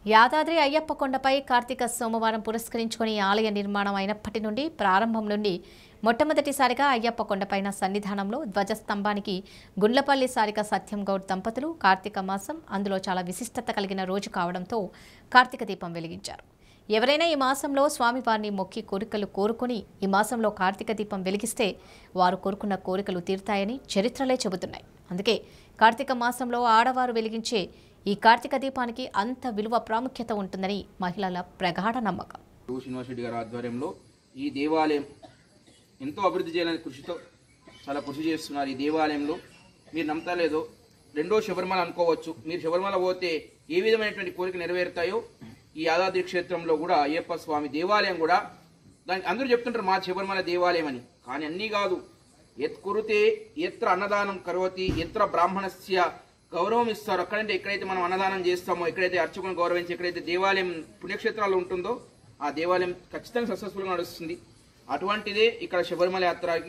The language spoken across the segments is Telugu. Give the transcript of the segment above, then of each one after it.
యాదాద్రి అయ్యప్ప కొండపై కార్తీక సోమవారం పురస్కరించుకొని ఆలయ నిర్మాణం అయినప్పటి నుండి ప్రారంభం నుండి మొట్టమొదటిసారిగా అయ్యప్ప కొండపైన సన్నిధానంలో ధ్వజస్తంభానికి గుండ్లపల్లి సారిక సత్యం గౌడ్ దంపతులు కార్తీక మాసం అందులో చాలా విశిష్టత కలిగిన రోజు కావడంతో కార్తీక దీపం వెలిగించారు ఎవరైనా ఈ మాసంలో స్వామివారిని మొక్కి కోరికలు కోరుకొని ఈ మాసంలో కార్తీక దీపం వెలిగిస్తే వారు కోరుకున్న కోరికలు తీరుతాయని చరిత్రలే చెబుతున్నాయి అందుకే కార్తీక మాసంలో ఆడవారు వెలిగించే ఈ కార్తీక దీపానికి అంత విలువ ప్రాముఖ్యత ఉంటుందని మహిళల ప్రగాఢ నమ్మకం రఘు శ్రీనివాస్ రెడ్డి గారి ఆధ్వర్యంలో ఈ దేవాలయం ఎంతో అభివృద్ధి చేయాలని కృషితో చాలా కృషి చేస్తున్నారు ఈ దేవాలయంలో మీరు నమ్మతలేదో రెండో శబరిమల అనుకోవచ్చు మీరు శబరిమల పోతే ఏ విధమైనటువంటి కోరిక నెరవేరుతాయో ఈ యాదాద్రి క్షేత్రంలో కూడా అయ్యప్ప స్వామి దేవాలయం కూడా దానికి అందరూ చెప్తుంటారు మా శబరిమల దేవాలయం అని కానీ అన్నీ కాదు ఎత్ కురుతే ఎత్ర అన్నదానం కరోతి ఎత్ర బ్రాహ్మణస్య గౌరవం ఇస్తారు అక్కడంటే ఎక్కడైతే మనం అన్నదానం చేస్తామో ఎక్కడైతే అర్చకులను గౌరవించి ఎక్కడైతే దేవాలయం పుణ్యక్షేత్రాలు ఉంటుందో ఆ దేవాలయం ఖచ్చితంగా సక్సెస్ఫుల్గా నడుస్తుంది అటువంటిదే ఇక్కడ శబరిమల యాత్రకి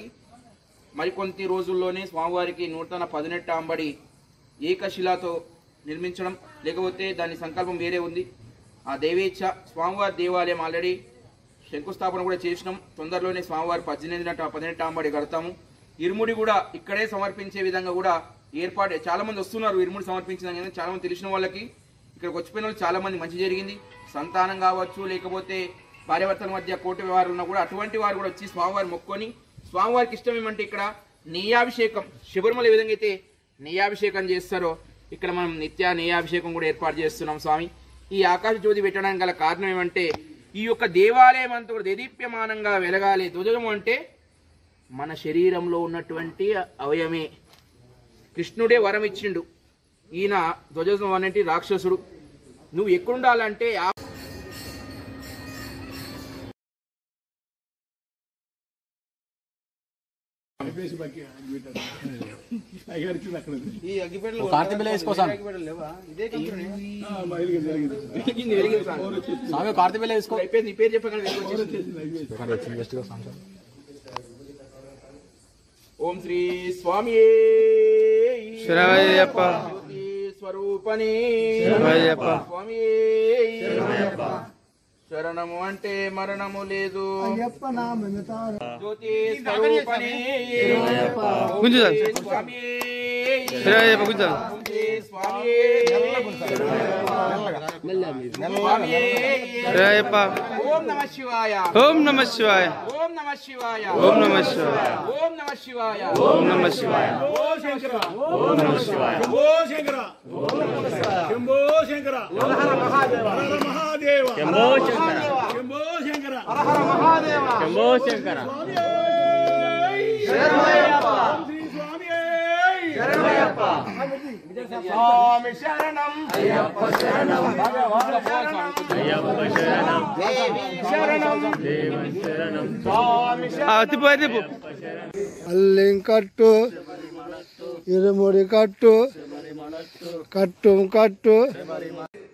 మరికొంత రోజుల్లోనే స్వామివారికి నూతన పదినెట్ట అంబడి ఏకశిలాతో నిర్మించడం లేకపోతే దాని సంకల్పం వేరే ఉంది ఆ దైవేచ్ఛ స్వామివారి దేవాలయం ఆల్రెడీ శంకుస్థాపన కూడా చేసినాం తొందరలోనే స్వామివారి పద్దెనిమిది నట పదినెట్ట అంబడి కడతాము ఇరుముడి కూడా ఇక్కడే సమర్పించే విధంగా కూడా ఏర్పాటు చాలా మంది వస్తున్నారు ఇరుముడి సమర్పించిన చాలా మంది తెలిసిన వాళ్ళకి ఇక్కడికి వచ్చిపోయిన వాళ్ళు చాలా మంది మంచి జరిగింది సంతానం కావచ్చు లేకపోతే భార్యాభర్తల మధ్య కోటి వ్యవహారం ఉన్నా కూడా అటువంటి వారు కూడా వచ్చి స్వామివారి మొక్కొని స్వామివారికి ఇష్టం ఏమంటే ఇక్కడ నెయ్యాభిషేకం శబరిమల ఏ విధంగా అయితే నెయ్యాభిషేకం చేస్తారో ఇక్కడ మనం నిత్య నెయ్యాభిషేకం కూడా ఏర్పాటు చేస్తున్నాం స్వామి ఈ ఆకాశ జ్యోతి పెట్టడానికి గల కారణం ఏమంటే ఈ యొక్క దేవాలయం అంతా కూడా దేదీప్యమానంగా వెలగాలి ధ్వజము అంటే మన శరీరంలో ఉన్నటువంటి అవయమే కృష్ణుడే వరం ఇచ్చిండు ఈయన ధ్వజం అనేటి రాక్షసుడు నువ్వు ఎక్కడుండాలంటే ఆ కార్తీక బిల్ల వేసుకోసాను వెలిగింది, వెలిగింది సార్. స్వామి కార్తీక బిల్ల వేసుకో అయిపోయింది ఈ పేరు చెప్పగానే వెలుగు వచ్చేసింది. ఓం శ్రీ స్వామి శరణమయ్యప్ప. జ్యోతి స్వరూపని శరణమయ్యప్ప. స్వామి శరణము అంటే మరణము లేదు జ్యోతి స్వరూపని గుంజు సార్. స్వామి శరణమయ్యప్ప గుంజు. ఓం శ్రీ స్వామి స్వామి శరణమయ్యప్ప. ఓం నమ శివాయ ఓం నమ శివాయ ఓం నమ శివాయ ఓం నమ శివాయ ఓం నమ శివాయ ఓం నమ శివాయ శంభో శంకర శంభో శంకర హర హర మహాదేవ హర హర మహాదేవ శంభో శంకర శంభో శంకర హర హర మహాదేవ శంభో శంకర శరణమయ్యప్ప శ్రీ స్వామి శరణమయ్యప్ప స్వామి శరణం అయ్యప్ప శరణం భగవాన్ శరణం అయ్యప్ప శరణం దేవి శరణం దేవి శరణం స్వామి ఆ, తిప్పు అది తిప్పు అల్లింకట్టు ఇరుముడి కట్టు కట్టు కట్టు